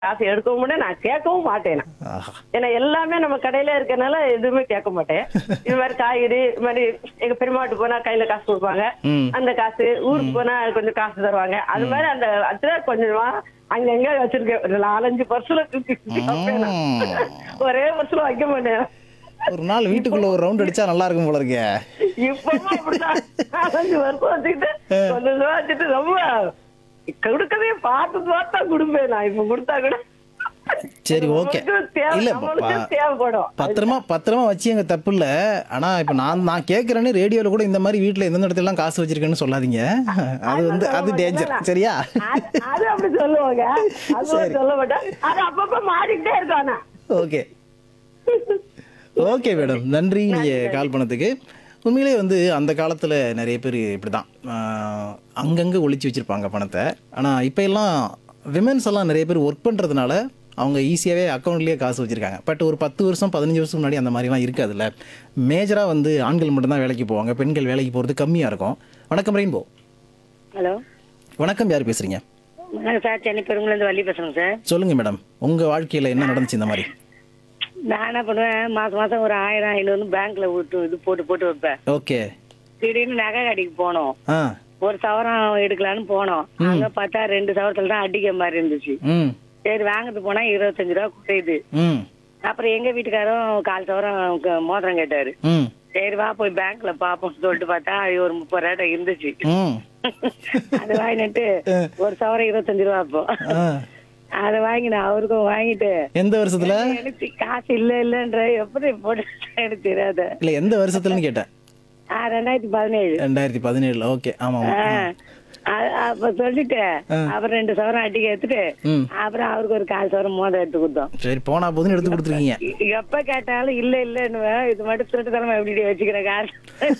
காசு எடுக்கவும் மாட்டேன் நான் கேட்கவும் மாட்டேன் நான். ஆஹா ஏன்னா எல்லாமே நம்ம கடையில இருக்கனால எதுவுமே கேட்க மாட்டேன் இது மாதிரி காய்கறி இது மாதிரி எங்க பெருமாட்டு போனா கையில காசு கொடுப்பாங்க ம். அந்த காசு ஊருக்கு போனா கொஞ்சம் காசு தருவாங்க அது மாதிரி அந்த அதுல கொஞ்சமா அங்கங்க வச்சிருக்கேன் ஒரு நாலஞ்சு பர்சுல ஒரே பர்சுல வைக்க மாட்டேன் ஒரு நாள் வீட்டுக்குள்ள ஒரு ரவுண்ட் அடிச்சா நல்லா இருக்கும் போல இருக்கே இப்பவும் அப்படிதான் நாலஞ்சு வருஷம் வச்சுக்கிட்டு கொஞ்சம் கொஞ்சமா வச்சுட்டு ரொம்ப கொடுக்கவே பார்த்து பார்த்தா கொடுப்பேன் நான் இப்ப கொடுத்தா கூட சரி ஓகே நம்மளுக்கு தேவை- இல்ல நம்மளுக்கு ப- தேவைப்படும் பத்திரமா பத்திரமா வச்சு எங்க தப்பு இல்ல ஆனா இப்ப நான் நான் கேக்குறேன்னு ரேடியோல கூட இந்த மாதிரி வீட்டுல எந்தெந்த இடத்துல எல்லாம் காசு வச்சிருக்கேன்னு சொல்லாதீங்க அது வந்து அது டேஞ்சர் சரியா அது- அது அப்படி சொல்லுவாங்க அது சரி. சொல்ல மாட்டேன் அது அப்பப்ப மாறிக்கிட்டே இருக்கும் ஆனா ஓகே ஓகே மேடம் நன்றி நீங்க கால் பண்ணதுக்கு உண்மையிலே வந்து அந்த காலத்தில் நிறைய பேர் இப்படி தான் அங்கங்கே ஒளிச்சு வச்சுருப்பாங்க பணத்தை ஆனால் இப்போ எல்லாம் விமென்ஸ் எல்லாம் நிறைய பேர் ஒர்க் பண்ணுறதுனால அவங்க ஈஸியாகவே அக்கௌண்ட்லேயே காசு வச்சுருக்காங்க பட் ஒரு பத்து வருஷம் பதினஞ்சு வருஷம் முன்னாடி அந்த மாதிரிலாம் இருக்காதுல்ல மேஜராக வந்து ஆண்கள் மட்டும்தான் வேலைக்கு போவாங்க பெண்கள் வேலைக்கு போகிறது கம்மியாக இருக்கும் வணக்கம் ரெயின்போ ஹலோ வணக்கம் யார் பேசுகிறீங்க வணக்கம் சார் சென்னை பெருங்குலேருந்து வள்ளி பேசுறேங்க சார் சொல்லுங்கள் மேடம் உங்கள் வாழ்க்கையில் என்ன நடந்துச்சு இந்த மாதிரி நான் என்ன பண்ணுவேன் மாசம் மாசம் ஒரு ஆயிரம் ஐநூறு பேங்க்ல விட்டு இது போட்டு போட்டு வைப்பேன் ஓகே திடீர்னு நகை கடைக்கு போனோம் ஆ ஒரு சவரம் எடுக்கலான்னு போனோம் அங்க பார்த்தா ரெண்டு சவரத்துல தான் அடிக்க மாதிரி இருந்துச்சு ம் சரி வாங்கிட்டு போனா இருபத்தஞ்சு ரூபா குறையுது ம் அப்புறம் எங்க வீட்டுக்காரும் கால் சவரம் க- மோதிரம் கேட்டாரு ம் சரி வா போய் பேங்க்ல பாப்போம்னு சொல்லிட்டு பார்த்தா அது ஒரு முப்பது ரூபா இருந்துச்சு ம் அது வாங்கிட்டு ஒரு சவரம் இருபத்தஞ்சு ரூபா அப்போ ஆ. அதை வாங்கினேன் அவருக்கும் வாங்கிட்டு எந்த வருஷத்துல எனக்கு காசு இல்ல இல்லன்ற எப்படி போட்டு எனக்கு தெரியாத இல்ல எந்த வருஷத்துலன்னு கேட்டேன் ஆ, ரெண்டாயிரத்தி பதினேழு ரெண்டாயிரத்தி பதினேழுல ஓகே ஆமா ஆமா ஆ, அ- அப்ப சொல்லிட்டு அப்புறம் ரெண்டு சவரம் அடிக்க எடுத்துட்டு ம். அப்புறம் அவருக்கு ஒரு கால் சவரம் மோதம் எடுத்து கொடுத்தோம் சரி போனா போதுன்னு எடுத்து கொடுத்துருக்கீங்க இ- எப்ப கேட்டாலும் இல்ல இல்லன்னு இது மட்டும் திருட்டு தரமா எப்படி வச்சுக்கிற காசு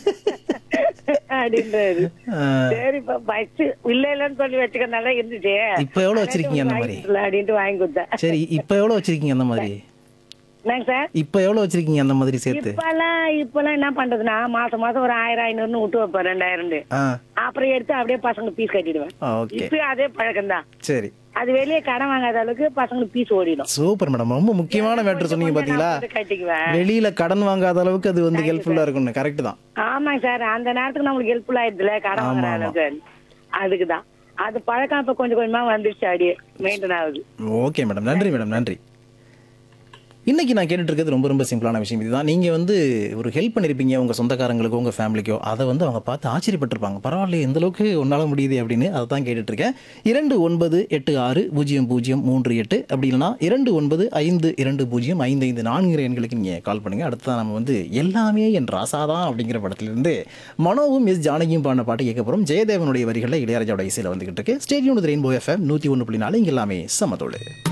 அப்படின்றாரு ஆ, சரி இப்ப ஃபர்ஸ்ட் இல்ல இல்லன்னு சொல்லி வச்சுக்கிறதுனால இருந்துச்சு இப்ப எவ்வளவு வச்சிருக்கீங்க அந்த மாதிரி வாங்கிக்கல அப்படின்ட்டு வாங்கி கொடுத்தேன் சரி இப்ப எவ்வளவு வச்சிருக்கீங்க அந்த மாதிரி என்னங்க சார் இப்ப எவ்வளவு வச்சிருக்கீங்க அந்த மாதிரி சேர்த்து இப்பெல்லாம் இப்பெல்லாம் என்ன பண்றதுன்னா மாசம் மாசம் ஒரு ஆயிரம் ஐநூறுன்னு விட்டு வைப்பேன் ரெண்டாயிரம் ஆ அப்புறம் எடுத்து அப்படியே பசங்களுக்கு பீஸ் கட்டிடுவேன் ஓகே இப்பயும் அதே பழக்கம் தான் சரி அது வெளியே கடன் வாங்காத அளவுக்கு பசங்களுக்கு பீஸ் ஓடிடும் சூப்பர் மேடம் ரொம்ப முக்கியமான மேட்ரு சொன்னீங்க பாத்தீங்களா நான் வந்து கட்டிக்குவேன் வெளியில கடன் வாங்காத அளவுக்கு அது வந்து ஹெல்ப்ஃபுல்லா இருக்கும்னு கரெக்ட் தான் ஆமாங்க சார் அந்த நேரத்துக்கு நம்மளுக்கு ஹெல்ப்ஃபுல் ஆயிடுதுல கடன் ஆமா, வாங்குற ஆமா. அளவுக்கு அதுக்குதான் அது பழக்கம் இப்ப கொஞ்சம் கொஞ்சமா வந்துருச்சு அப்படியே மெயின்டைன் ஆகுது ஓகே மேடம் நன்றி மேடம் நன்றி இன்னைக்கு நான் கேட்டுட்டு இருக்கிறது ரொம்ப ரொம்ப சிம்பிளான விஷயம் இதுதான் நீங்க வந்து ஒரு ஹெல்ப் பண்ணிருப்பீங்க உங்க சொந்தக்காரங்களுக்கோ உங்க ஃபேமிலிக்கோ அதை வந்து அவங்க பார்த்து ஆச்சரியப்பட்டிருப்பாங்க பரவாயில்ல எந்த அளவுக்கு உன்னால முடியுது அப்படின்னு அதை தான் கேட்டுட்டு இருக்கேன் இரண்டு ஒன்பது எட்டு ஆறு பூஜ்ஜியம் பூஜ்ஜியம் மூன்று எட்டு அப்படி இல்லைனா இரண்டு ஒன்பது ஐந்து இரண்டு பூஜ்ஜியம் ஐந்து ஐந்து நான்கு எண்களுக்கு நீங்க கால் பண்ணுங்க அடுத்து நம்ம வந்து எல்லாமே என் ராசாதான் அப்படிங்கிற படத்திலிருந்து மனோவும் எஸ் ஜானகியும் பாடின பாட்டு கேட்க போறோம் ஜெயதேவனுடைய வரிகளில் இளையராஜாவோட இசையில் வந்துகிட்டு இருக்கு ஸ்டேடியம் ரெயின்போ எஃப்எம் நூற்றி ஒன்று புள்ளி நாலு இங்க எல்லாமே சமத்தோடு